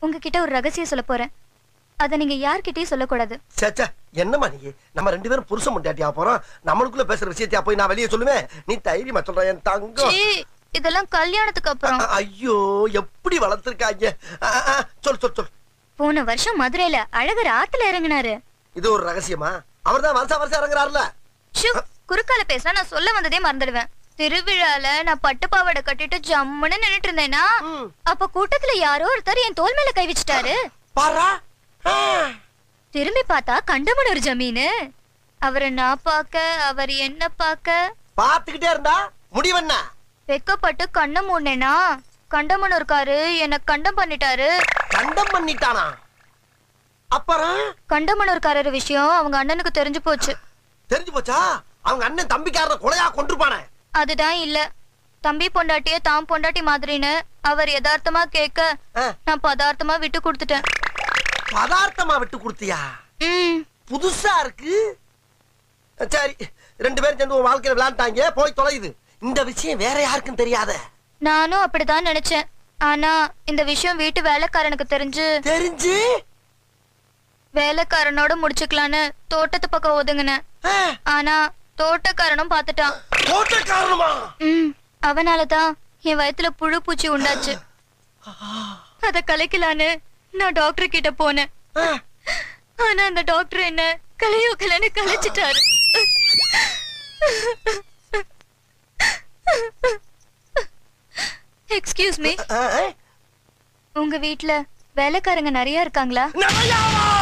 உங்ககிட்ட ஒரு ரகசியம் சொல்ல போறேன் அத நீங்க யார்கிட்டயும் சொல்லக்கூடாது சேச்சா என்னம்மா நீ நம்ம ரெண்டு பேரும் புருஷன் முண்டாட்டியா போறோம் நம்மளுக்குள்ள பேசுற விஷயத்தையா போய் நான் வெளியே சொல்லுவேன் நீ தைரியமா சொல்ற என் தங்கம் சீ, இதெல்லாம் கல்யாணத்துக்கு அப்புறம் அ- ஐயோ எப்படி வளர்த்திருக்காங்க அ, அ, அ, சொல் சொல் சொல் போன வருஷம் மதுரையில அழகர் ஆத்துல இறங்குனாரு இது ஒரு ரகசியமா அவர்தான் வருஷம் வருஷம் இறங்குறாருல ஷூ குறுக்கால பேசினா நான் சொல்ல வந்ததே மறந்துடுவேன் திருவிழால நான் பட்டு பாவாடை கட்டிட்டு ஜம்முன்னு நின்னுட்டு இருந்தேனா ம். அப்ப கூட்டத்துல யாரோ ஒருத்தர் என் தோல் மேல கை வச்சுட்டாரு பாரா திரும்பி பார்த்தா கண்டமனூர் ஜமீனு அவரை நான் பார்க்க அவர் என்ன பார்க்க பாத்துக்கிட்டே இருந்தா முடிவென்ன வெக்கப்பட்டு கண்ணை மூடினேனா கண்டமனூர்காரு என்ன கண்டம் பண்ணிட்டாரு கண்டம் பண்ணிட்டானா அப்புறம் கண்டமனூர்காரர் விஷயம் அவங்க அண்ணனுக்கு தெரிஞ்சு போச்சு தெரிஞ்சு போச்சா அவங்க அண்ணன் தம்பிக்காரரை கொலையா கொண்டிருப்பானே அதுதான் இல்ல தம்பி பொண்டாட்டிய தாம் பொண்டாட்டி மாதிரின்னு அவர் யதார்த்தமா கேட்க ஆ, நான் பதார்த்தமா விட்டு கொடுத்துட்டேன் பதார்த்தமா விட்டு கொடுத்தியா ம் புதுசா இருக்கு சரி ரெண்டு பேரும் சேர்ந்து உன் வாழ்க்கையில விளையாண்டாங்க போய் தொலையுது இந்த விஷயம் வேற யாருக்கும் தெரியாத நானும் அப்படிதான் நினைச்சேன் ஆனா இந்த விஷயம் வீட்டு வேலைக்காரனுக்கு தெரிஞ்சு தெரிஞ்சு வேலைக்காரனோட முடிச்சுக்கலான்னு தோட்டத்து பக்கம் ஒதுங்கினேன் ஆ, ஆனா தோட்டக்காரனும் பார்த்துட்டான் போட்ட காரணமா ம் அவனாலதான் என் வயித்துல புழு பூச்சி உண்டாச்சு அத கலைக்கலான்னு நான் டாக்டர் கிட்ட போனேன் ஆ, ஆனா அந்த டாக்டர் என்ன கலையோ கலைன்னு கலைச்சிட்டாரு எக்ஸ்கியூஸ் மீ ஆ, ஆ. உங்க வீட்ல வேலைக்காரங்க நிறைய இருக்காங்களா நிறையாவா?